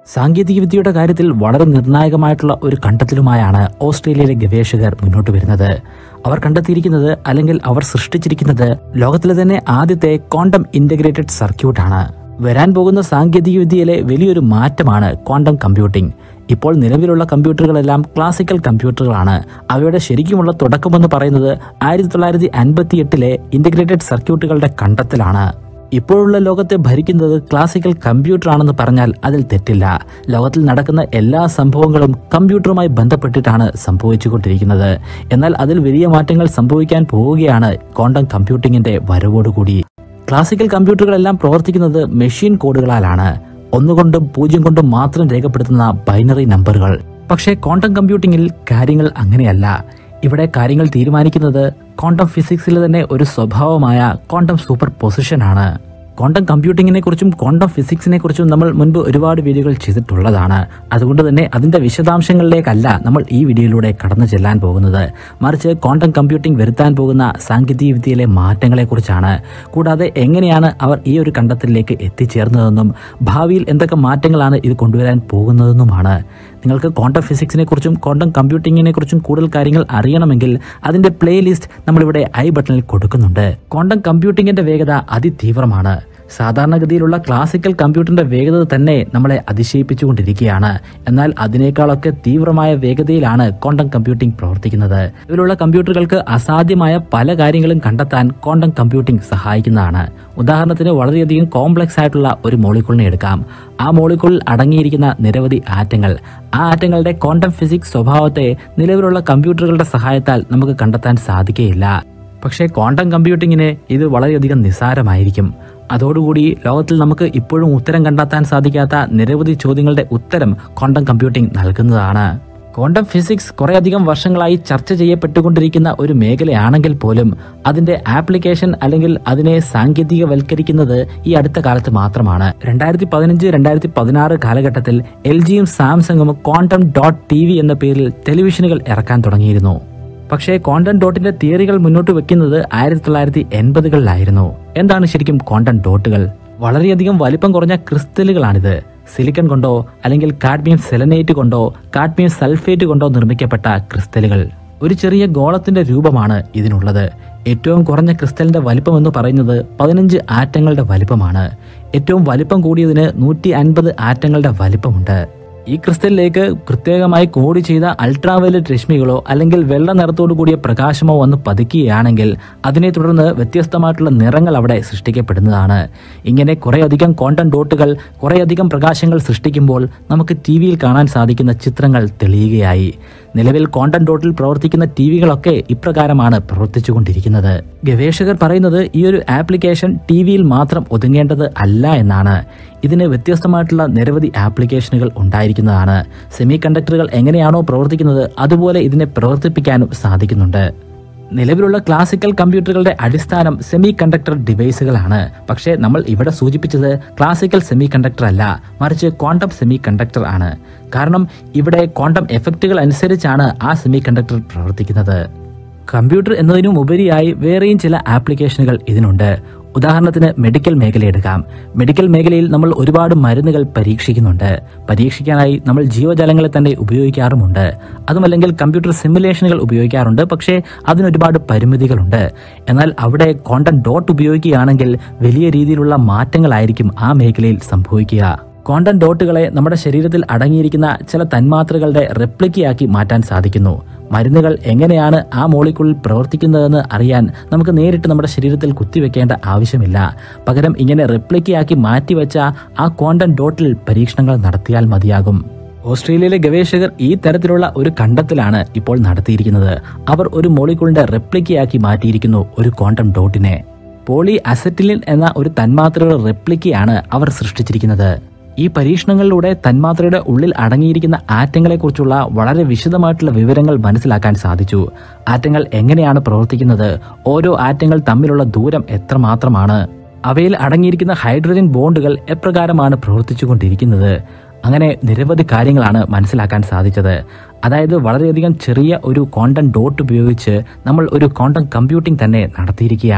സാങ്കേതികവിദ്യയുടെ കാര്യത്തിൽ വളരെ നിർണായകമായിട്ടുള്ള ഒരു കണ്ടെത്തലുമായാണ് ഓസ്ട്രേലിയയിലെ ഗവേഷകർ മുന്നോട്ട് വരുന്നത് അവർ കണ്ടെത്തിയിരിക്കുന്നത് അല്ലെങ്കിൽ അവർ സൃഷ്ടിച്ചിരിക്കുന്നത് ലോകത്തിലെ തന്നെ ആദ്യത്തെ ക്വാണ്ടം ഇന്റഗ്രേറ്റഡ് സർക്യൂട്ടാണ് വരാൻ പോകുന്ന സാങ്കേതികവിദ്യയിലെ വലിയൊരു മാറ്റമാണ് ക്വാണ്ടം കമ്പ്യൂട്ടിംഗ് ഇപ്പോൾ നിലവിലുള്ള കമ്പ്യൂട്ടറുകളെല്ലാം ക്ലാസിക്കൽ കമ്പ്യൂട്ടറുകളാണ് അവയുടെ ശരിക്കുമുള്ള തുടക്കമെന്ന് പറയുന്നത് ആയിരത്തി തൊള്ളായിരത്തി അൻപത്തി എട്ടിലെ ഇന്റഗ്രേറ്റഡ് സർക്യൂട്ടുകളുടെ കണ്ടെത്തലാണ് ഇപ്പോഴുള്ള ലോകത്തെ ഭരിക്കുന്നത് ക്ലാസിക്കൽ കമ്പ്യൂട്ടർ ആണെന്ന് പറഞ്ഞാൽ അതിൽ തെറ്റില്ല ലോകത്തിൽ നടക്കുന്ന എല്ലാ സംഭവങ്ങളും കമ്പ്യൂട്ടറുമായി ബന്ധപ്പെട്ടിട്ടാണ് സംഭവിച്ചുകൊണ്ടിരിക്കുന്നത് എന്നാൽ അതിൽ വലിയ മാറ്റങ്ങൾ സംഭവിക്കാൻ പോവുകയാണ് ക്വാണ്ടം കമ്പ്യൂട്ടിങ്ങിന്റെ വരവോടുകൂടി ക്ലാസിക്കൽ കമ്പ്യൂട്ടറുകളെല്ലാം പ്രവർത്തിക്കുന്നത് മെഷീൻ കോഡുകളാലാണ് ഒന്നുകൊണ്ടും പൂജ്യം കൊണ്ടും മാത്രം രേഖപ്പെടുത്തുന്ന ബൈനറി നമ്പറുകൾ പക്ഷേ ക്വാണ്ടം കമ്പ്യൂട്ടിങ്ങിൽ കാര്യങ്ങൾ അങ്ങനെയല്ല ഇവിടെ കാര്യങ്ങൾ തീരുമാനിക്കുന്നത് ക്വാണ്ടം ഫിസിക്സിലെ തന്നെ ഒരു സ്വഭാവമായ ക്വാണ്ടം സൂപ്പർ പൊസിഷനാണ് ക്വാണ്ടം കമ്പ്യൂട്ടിങ്ങിനെ കുറിച്ചും ക്വാണ്ടം ഫിസിക്സിനെ കുറിച്ചും നമ്മൾ മുൻപ് ഒരുപാട് വീഡിയോകൾ ചെയ്തിട്ടുള്ളതാണ് അതുകൊണ്ട് തന്നെ അതിന്റെ വിശദാംശങ്ങളിലേക്കല്ല നമ്മൾ ഈ വീഡിയോയിലൂടെ കടന്നു ചെല്ലാൻ പോകുന്നത് മറിച്ച് ക്വാണ്ടം കമ്പ്യൂട്ടിംഗ് വരുത്താൻ പോകുന്ന സാങ്കേതിക വിദ്യയിലെ മാറ്റങ്ങളെക്കുറിച്ചാണ് കൂടാതെ എങ്ങനെയാണ് അവർ ഈ ഒരു കണ്ടെത്തലിലേക്ക് എത്തിച്ചേർന്നതെന്നും ഭാവിയിൽ എന്തൊക്കെ മാറ്റങ്ങളാണ് ഇത് കൊണ്ടുവരാൻ പോകുന്നതെന്നുമാണ് നിങ്ങൾക്ക് ക്വാണ്ടം ഫിസിക്സിനെ കുറിച്ചും ക്വാണ്ടം കമ്പ്യൂട്ടിങ്ങിനെ കുറിച്ചും കൂടുതൽ കാര്യങ്ങൾ അറിയണമെങ്കിൽ അതിന്റെ പ്ലേലിസ്റ്റ് നമ്മളിവിടെ ഐ ബട്ടണിൽ കൊടുക്കുന്നുണ്ട് ക്വാണ്ടം കമ്പ്യൂട്ടിങ്ങിന്റെ വേഗത അതിതീവ്രമാണ് സാധാരണഗതിയിലുള്ള ക്ലാസിക്കൽ കമ്പ്യൂട്ടറിന്റെ വേഗത തന്നെ നമ്മളെ അതിശയിപ്പിച്ചുകൊണ്ടിരിക്കുകയാണ് എന്നാൽ അതിനേക്കാളൊക്കെ തീവ്രമായ വേഗതയിലാണ് ക്വാണ്ടം കമ്പ്യൂട്ടിംഗ് പ്രവർത്തിക്കുന്നത് ഇതിലുള്ള കമ്പ്യൂട്ടറുകൾക്ക് അസാധ്യമായ പല കാര്യങ്ങളും കണ്ടെത്താൻ ക്വാണ്ടം കമ്പ്യൂട്ടിംഗ് സഹായിക്കുന്നതാണ് ഉദാഹരണത്തിന് വളരെയധികം കോംപ്ലക്സ് ആയിട്ടുള്ള ഒരു മോളിക്കൂളിനെ എടുക്കാം ആ മോളിക്കൂളിൽ അടങ്ങിയിരിക്കുന്ന നിരവധി ആറ്റങ്ങൾ ആ ആറ്റങ്ങളുടെ ക്വാണ്ടം ഫിസിക്സ് സ്വഭാവത്തെ നിലവിലുള്ള കമ്പ്യൂട്ടറുകളുടെ സഹായത്താൽ നമുക്ക് കണ്ടെത്താൻ സാധിക്കുകയില്ല പക്ഷേ ക്വാണ്ടം കമ്പ്യൂട്ടിങ്ങിന് ഇത് വളരെയധികം നിസ്സാരമായിരിക്കും അതോടുകൂടി ലോകത്തിൽ നമുക്ക് ഇപ്പോഴും ഉത്തരം കണ്ടെത്താൻ സാധിക്കാത്ത നിരവധി ചോദ്യങ്ങളുടെ ഉത്തരം ക്വാണ്ടം കമ്പ്യൂട്ടിംഗ് നൽകുന്നതാണ് ക്വാണ്ടം ഫിസിക്സ് കുറേയധികം വർഷങ്ങളായി ചർച്ച ചെയ്യപ്പെട്ടുകൊണ്ടിരിക്കുന്ന ഒരു മേഖലയാണെങ്കിൽ പോലും അതിന്റെ ആപ്ലിക്കേഷൻ അല്ലെങ്കിൽ അതിനെ സാങ്കേതികവൽക്കരിക്കുന്നത് ഈ അടുത്ത കാലത്ത് മാത്രമാണ് രണ്ടായിരത്തി പതിനഞ്ച് രണ്ടായിരത്തി പതിനാറ് കാലഘട്ടത്തിൽ എൽ ജിയും സാംസങ്ങും ക്വാണ്ടം ഡോട്ട് ടി വി എന്ന പേരിൽ ടെലിവിഷനുകൾ ഇറക്കാൻ തുടങ്ങിയിരുന്നു പക്ഷേ ക്വാണ്ടം ഡോട്ടിന്റെ തിയറികൾ മുന്നോട്ട് വെക്കുന്നത് ആയിരത്തി തൊള്ളായിരത്തി എൺപതുകളിലായിരുന്നു എന്താണ് ശരിക്കും ക്വാണ്ടം ഡോട്ടുകൾ വളരെയധികം വലിപ്പം കുറഞ്ഞ ക്രിസ്റ്റലുകളാണിത് സിലിക്കൺ കൊണ്ടോ അല്ലെങ്കിൽ കാഡ്മിയം സെലനേറ്റ് കൊണ്ടോ കാഡ്മിയം സൾഫേറ്റ് കൊണ്ടോ നിർമ്മിക്കപ്പെട്ട ക്രിസ്റ്റലുകൾ ഒരു ചെറിയ ഗോളത്തിന്റെ രൂപമാണ് ഇതിനുള്ളത് ഏറ്റവും കുറഞ്ഞ ക്രിസ്റ്റലിന്റെ വലിപ്പം എന്ന് പറയുന്നത് പതിനഞ്ച് ആറ്റങ്ങളുടെ വലിപ്പമാണ് ഏറ്റവും വലിപ്പം കൂടിയതിന് നൂറ്റി അൻപത് ആറ്റങ്ങളുടെ വലിപ്പമുണ്ട് ഈ ക്രിസ്റ്റലിലേക്ക് പ്രത്യേകമായി കോഡ് ചെയ്ത അൾട്രാവയലറ്റ് രശ്മികളോ അല്ലെങ്കിൽ വെള്ള നിറത്തോടു കൂടിയ പ്രകാശമോ വന്ന് പതിക്കുകയാണെങ്കിൽ അതിനെ തുടർന്ന് വ്യത്യസ്തമായിട്ടുള്ള നിറങ്ങൾ അവിടെ സൃഷ്ടിക്കപ്പെടുന്നതാണ് ഇങ്ങനെ കുറേയധികം ക്വാണ്ടം ഡോട്ടുകൾ കുറേയധികം പ്രകാശങ്ങൾ സൃഷ്ടിക്കുമ്പോൾ നമുക്ക് ടി വിയിൽ കാണാൻ സാധിക്കുന്ന ചിത്രങ്ങൾ തെളിയുകയായി നിലവിൽ ക്വാണ്ടം ഡോട്ടിൽ പ്രവർത്തിക്കുന്ന ടി വികളൊക്കെ ഇപ്രകാരമാണ് പ്രവർത്തിച്ചുകൊണ്ടിരിക്കുന്നത് ഗവേഷകർ പറയുന്നത് ഈ ഒരു ആപ്ലിക്കേഷൻ ടി വിയിൽ മാത്രം ഒതുങ്ങേണ്ടത് അല്ല എന്നാണ് ഇതിന് വ്യത്യസ്തമായിട്ടുള്ള നിരവധി ആപ്ലിക്കേഷനുകൾ ഉണ്ടായിരിക്കുന്നതാണ് സെമി കണ്ടക്ടറുകൾ എങ്ങനെയാണോ പ്രവർത്തിക്കുന്നത് അതുപോലെ ഇതിനെ പ്രവർത്തിപ്പിക്കാനും സാധിക്കുന്നുണ്ട് നിലവിലുള്ള ക്ലാസിക്കൽ കമ്പ്യൂട്ടറുകളുടെ അടിസ്ഥാനം സെമി കണ്ടക്ടർ ഡിവൈസുകളാണ് പക്ഷേ നമ്മൾ ഇവിടെ സൂചിപ്പിച്ചത് ക്ലാസിക്കൽ സെമി കണ്ടക്ടർ അല്ല മറിച്ച് ക്വാണ്ടം സെമി കണ്ടക്ടർ ആണ് കാരണം ഇവിടെ ക്വാണ്ടം എഫക്റ്റുകൾ അനുസരിച്ചാണ് ആ സെമി കണ്ടക്ടർ പ്രവർത്തിക്കുന്നത് കമ്പ്യൂട്ടർ എന്നതിനും ഉപരിയായി വേറെയും ചില ആപ്ലിക്കേഷനുകൾ ഇതിനുണ്ട് ഉദാഹരണത്തിന് മെഡിക്കൽ മേഖല എടുക്കാം മെഡിക്കൽ മേഖലയിൽ നമ്മൾ ഒരുപാട് മരുന്നുകൾ പരീക്ഷിക്കുന്നുണ്ട് പരീക്ഷിക്കാനായി നമ്മൾ ജീവജാലങ്ങളെ തന്നെ ഉപയോഗിക്കാറുമുണ്ട് അതുമല്ലെങ്കിൽ കമ്പ്യൂട്ടർ സിമുലേഷനുകൾ ഉപയോഗിക്കാറുണ്ട് പക്ഷേ അതിനൊരുപാട് പരിമിതികളുണ്ട് എന്നാൽ അവിടെ ക്വാണ്ടം ഡോട്ട് ഉപയോഗിക്കുകയാണെങ്കിൽ വലിയ രീതിയിലുള്ള മാറ്റങ്ങളായിരിക്കും ആ മേഖലയിൽ സംഭവിക്കുക ക്വാണ്ടം ഡോട്ടുകളെ നമ്മുടെ ശരീരത്തിൽ അടങ്ങിയിരിക്കുന്ന ചില തന്മാത്രകളുടെ റെപ്ലിക്കയാക്കി മാറ്റാൻ സാധിക്കുന്നു മരുന്നുകൾ എങ്ങനെയാണ് ആ മോളിക്കുള്ളിൽ പ്രവർത്തിക്കുന്നതെന്ന് അറിയാൻ നമുക്ക് നേരിട്ട് നമ്മുടെ ശരീരത്തിൽ കുത്തിവെക്കേണ്ട ആവശ്യമില്ല പകരം ഇങ്ങനെ റെപ്ലിക്കയാക്കി മാറ്റിവെച്ച ആ ക്വാണ്ടം ഡോട്ടിൽ പരീക്ഷണങ്ങൾ നടത്തിയാൽ മതിയാകും ഓസ്ട്രേലിയയിലെ ഗവേഷകർ ഈ തരത്തിലുള്ള ഒരു കണ്ടെത്തലാണ് ഇപ്പോൾ നടത്തിയിരിക്കുന്നത് അവർ ഒരു മോളിക്കുളിന്റെ റെപ്ലിക്കയാക്കി മാറ്റിയിരിക്കുന്നു ഒരു ക്വാണ്ടം ഡോട്ടിനെ പോളി അസറ്റിലിൻ എന്ന ഒരു തന്മാത്രയുടെ റെപ്ലിക്കയാണ് അവർ സൃഷ്ടിച്ചിരിക്കുന്നത് ഈ പരീക്ഷണങ്ങളിലൂടെ തന്മാത്രയുടെ ഉള്ളിൽ അടങ്ങിയിരിക്കുന്ന ആറ്റങ്ങളെക്കുറിച്ചുള്ള വളരെ വിശദമായിട്ടുള്ള വിവരങ്ങൾ മനസ്സിലാക്കാൻ സാധിച്ചു ആറ്റങ്ങൾ എങ്ങനെയാണ് പ്രവർത്തിക്കുന്നത് ഓരോ ആറ്റങ്ങൾ തമ്മിലുള്ള ദൂരം എത്രമാത്രമാണ് അവയിൽ അടങ്ങിയിരിക്കുന്ന ഹൈഡ്രജൻ ബോണ്ടുകൾ എപ്രകാരമാണ് പ്രവർത്തിച്ചുകൊണ്ടിരിക്കുന്നത് അങ്ങനെ നിരവധി കാര്യങ്ങളാണ് മനസ്സിലാക്കാൻ സാധിച്ചത് അതായത് വളരെയധികം ചെറിയ ഒരു ക്വാണ്ടം ഡോട്ട് ഉപയോഗിച്ച് നമ്മൾ ഒരു ക്വാണ്ടം കമ്പ്യൂട്ടിംഗ് തന്നെ നടത്തിയിരിക്കുകയാണ്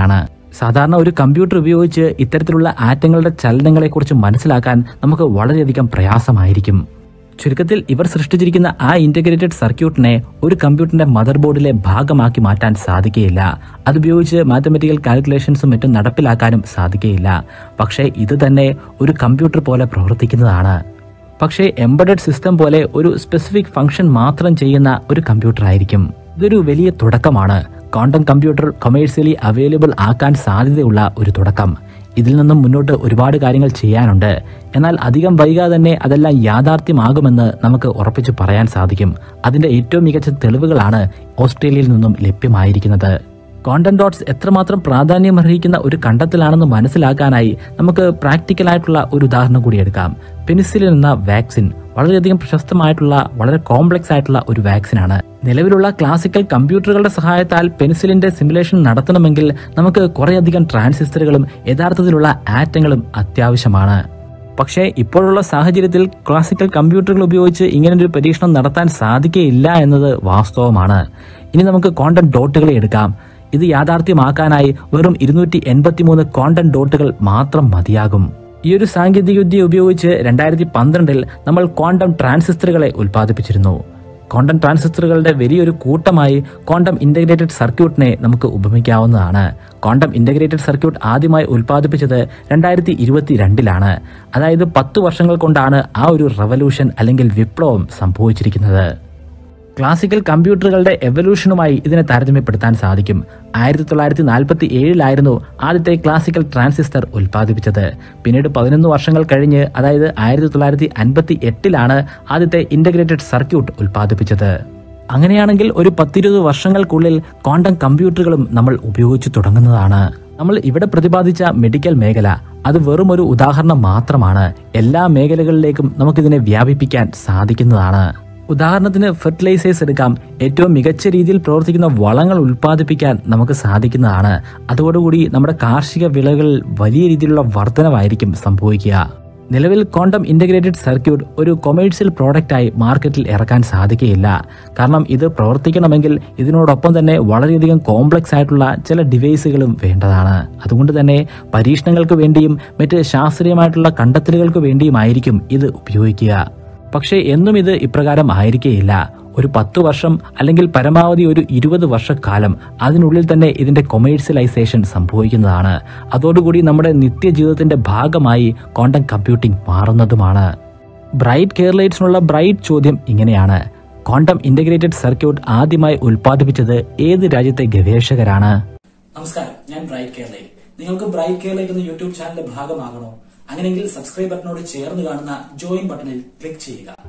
സാധാരണ ഒരു കമ്പ്യൂട്ടർ ഉപയോഗിച്ച് ഇത്തരത്തിലുള്ള ആറ്റങ്ങളുടെ ചലനങ്ങളെക്കുറിച്ച് മനസ്സിലാക്കാൻ നമുക്ക് വളരെയധികം പ്രയാസമായിരിക്കും ചുരുക്കത്തിൽ ഇവർ സൃഷ്ടിച്ചിരിക്കുന്ന ആ ഇന്റഗ്രേറ്റഡ് സർക്യൂട്ടിനെ ഒരു കമ്പ്യൂട്ടറിന്റെ മദർ ബോർഡിലെ ഭാഗമാക്കി മാറ്റാൻ സാധിക്കുകയില്ല അതുപയോഗിച്ച് മാത്തമെറ്റിക്കൽ കാൽക്കുലേഷൻസും മറ്റും നടപ്പിലാക്കാനും സാധിക്കുകയില്ല പക്ഷേ ഇത് തന്നെ ഒരു കമ്പ്യൂട്ടർ പോലെ പ്രവർത്തിക്കുന്നതാണ് പക്ഷേ എംബഡഡ് സിസ്റ്റം പോലെ ഒരു സ്പെസിഫിക് ഫംഗ്ഷൻ മാത്രം ചെയ്യുന്ന ഒരു കമ്പ്യൂട്ടർ ആയിരിക്കും ഇതൊരു വലിയ തുടക്കമാണ് ക്വാണ്ടം കമ്പ്യൂട്ടർ കൊമേഴ്സ്യലി അവൈലബിൾ ആക്കാൻ സാധ്യതയുള്ള ഒരു തുടക്കം ഇതിൽ നിന്നും മുന്നോട്ട് ഒരുപാട് കാര്യങ്ങൾ ചെയ്യാനുണ്ട് എന്നാൽ അധികം വൈകാതെ തന്നെ അതെല്ലാം യാഥാർത്ഥ്യമാകുമെന്ന് നമുക്ക് ഉറപ്പിച്ചു പറയാൻ സാധിക്കും അതിന്റെ ഏറ്റവും മികച്ച തെളിവുകളാണ് ഓസ്ട്രേലിയയിൽ നിന്നും ലഭ്യമായിരിക്കുന്നത് ക്വാണ്ടം ഡോട്ട്സ് എത്രമാത്രം പ്രാധാന്യം അർഹിക്കുന്ന ഒരു കണ്ടെത്തലാണെന്ന് മനസ്സിലാക്കാനായി നമുക്ക് പ്രാക്ടിക്കലായിട്ടുള്ള ഒരു ഉദാഹരണം കൂടി എടുക്കാം പെനിസിലിൻ എന്ന വാക്സിൻ വളരെയധികം പ്രശസ്തമായിട്ടുള്ള വളരെ കോംപ്ലക്സ് ആയിട്ടുള്ള ഒരു വാക്സിനാണ് നിലവിലുള്ള ക്ലാസിക്കൽ കമ്പ്യൂട്ടറുകളുടെ സഹായത്താൽ പെൻസിലിന്റെ സിമുലേഷൻ നടത്തണമെങ്കിൽ നമുക്ക് കുറേയധികം ട്രാൻസിസ്റ്ററുകളും യഥാർത്ഥത്തിലുള്ള ആറ്റങ്ങളും അത്യാവശ്യമാണ് പക്ഷേ ഇപ്പോഴുള്ള സാഹചര്യത്തിൽ ക്ലാസിക്കൽ കമ്പ്യൂട്ടറുകൾ ഉപയോഗിച്ച് ഇങ്ങനൊരു പരീക്ഷണം നടത്താൻ സാധിക്കുകയില്ല എന്നത് വാസ്തവമാണ് ഇനി നമുക്ക് ക്വാണ്ടം ഡോട്ടുകളെ എടുക്കാം ഇത് യാഥാർത്ഥ്യമാക്കാനായി വെറും ഇരുന്നൂറ്റി എൺപത്തിമൂന്ന് ക്വാണ്ടം ഡോട്ടുകൾ മാത്രം മതിയാകും ഈ ഒരു സാങ്കേതികവിദ്യ ഉപയോഗിച്ച് രണ്ടായിരത്തി പന്ത്രണ്ടിൽ നമ്മൾ ക്വാണ്ടം ട്രാൻസിസ്റ്ററുകളെ ഉൽപ്പാദിപ്പിച്ചിരുന്നു ക്വാണ്ടം ട്രാൻസിസ്റ്ററുകളുടെ വലിയൊരു കൂട്ടമായി ക്വാണ്ടം ഇന്റഗ്രേറ്റഡ് സർക്യൂട്ടിനെ നമുക്ക് ഉപമിക്കാവുന്നതാണ് ക്വാണ്ടം ഇന്റഗ്രേറ്റഡ് സർക്യൂട്ട് ആദ്യമായി ഉൽപ്പാദിപ്പിച്ചത് രണ്ടായിരത്തി ഇരുപത്തി രണ്ടിലാണ് അതായത് പത്ത് വർഷങ്ങൾ കൊണ്ടാണ് ആ ഒരു റവല്യൂഷൻ അല്ലെങ്കിൽ വിപ്ലവം സംഭവിച്ചിരിക്കുന്നത് ക്ലാസിക്കൽ കമ്പ്യൂട്ടറുകളുടെ എവല്യൂഷനുമായി ഇതിനെ താരതമ്യപ്പെടുത്താൻ സാധിക്കും ആയിരത്തി തൊള്ളായിരത്തി നാൽപ്പത്തി ഏഴിലായിരുന്നു ആദ്യത്തെ ക്ലാസിക്കൽ ട്രാൻസിസ്റ്റർ ഉൽപ്പാദിപ്പിച്ചത് പിന്നീട് പതിനൊന്ന് വർഷങ്ങൾ കഴിഞ്ഞ് അതായത് ആയിരത്തി തൊള്ളായിരത്തി അൻപത്തി എട്ടിലാണ് ആദ്യത്തെ ഇന്റഗ്രേറ്റഡ് സർക്യൂട്ട് ഉൽപ്പാദിപ്പിച്ചത് അങ്ങനെയാണെങ്കിൽ ഒരു പത്തിരുപത് വർഷങ്ങൾക്കുള്ളിൽ ക്വാണ്ടം കമ്പ്യൂട്ടറുകളും നമ്മൾ ഉപയോഗിച്ചു തുടങ്ങുന്നതാണ് നമ്മൾ ഇവിടെ പ്രതിപാദിച്ച മെഡിക്കൽ മേഖല അത് വെറും ഒരു ഉദാഹരണം മാത്രമാണ് എല്ലാ മേഖലകളിലേക്കും നമുക്കിതിനെ വ്യാപിപ്പിക്കാൻ സാധിക്കുന്നതാണ് ഉദാഹരണത്തിന് ഫെർട്ടിലൈസേഴ്സ് എടുക്കാം ഏറ്റവും മികച്ച രീതിയിൽ പ്രവർത്തിക്കുന്ന വളങ്ങൾ ഉൽപ്പാദിപ്പിക്കാൻ നമുക്ക് സാധിക്കുന്നതാണ് അതോടുകൂടി നമ്മുടെ കാർഷിക വിളകളിൽ വലിയ രീതിയിലുള്ള വർധനവായിരിക്കും സംഭവിക്കുക നിലവിൽ ക്വാണ്ടം ഇന്റഗ്രേറ്റഡ് സർക്യൂട്ട് ഒരു കൊമേഴ്സ്യൽ പ്രോഡക്റ്റായി മാർക്കറ്റിൽ ഇറക്കാൻ സാധിക്കുകയില്ല കാരണം ഇത് പ്രവർത്തിക്കണമെങ്കിൽ ഇതിനോടൊപ്പം തന്നെ വളരെയധികം കോംപ്ലക്സ് ആയിട്ടുള്ള ചില ഡിവൈസുകളും വേണ്ടതാണ് അതുകൊണ്ട് തന്നെ പരീക്ഷണങ്ങൾക്ക് വേണ്ടിയും മറ്റ് ശാസ്ത്രീയമായിട്ടുള്ള കണ്ടെത്തലുകൾക്ക് വേണ്ടിയുമായിരിക്കും ഇത് ഉപയോഗിക്കുക പക്ഷേ എന്നും ഇത് ഇപ്രകാരം ആയിരിക്കേയില്ല ഒരു പത്ത് വർഷം അല്ലെങ്കിൽ പരമാവധി ഒരു ഇരുപത് വർഷക്കാലം അതിനുള്ളിൽ തന്നെ ഇതിന്റെ കൊമേഴ്സ്യലൈസേഷൻ സംഭവിക്കുന്നതാണ് അതോടുകൂടി നമ്മുടെ നിത്യജീവിതത്തിന്റെ ഭാഗമായി ക്വാണ്ടം കമ്പ്യൂട്ടിംഗ് മാറുന്നതുമാണ് ബ്രൈറ്റ് കെയർലൈറ്റ്സിനുള്ള ബ്രൈറ്റ് ചോദ്യം ഇങ്ങനെയാണ് ക്വാണ്ടം ഇന്റഗ്രേറ്റഡ് സർക്യൂട്ട് ആദ്യമായി ഉൽപ്പാദിപ്പിച്ചത് ഏത് രാജ്യത്തെ ഗവേഷകരാണ് നമസ്കാരം ഞാൻ ബ്രൈറ്റ് കെയർലൈറ്റ് നിങ്ങൾക്ക് ബ്രൈറ്റ് കെയർലൈറ്റ് എന്ന യൂട്യൂബ് ചാനലിന്റെ ഭാഗമാകണോ അങ്ങനെയെങ്കിൽ സബ്സ്ക്രൈബ് ബട്ടനോട് ചേർന്ന് കാണുന്ന ജോയിൻ ബട്ടണിൽ ക്ലിക്ക് ചെയ്യുക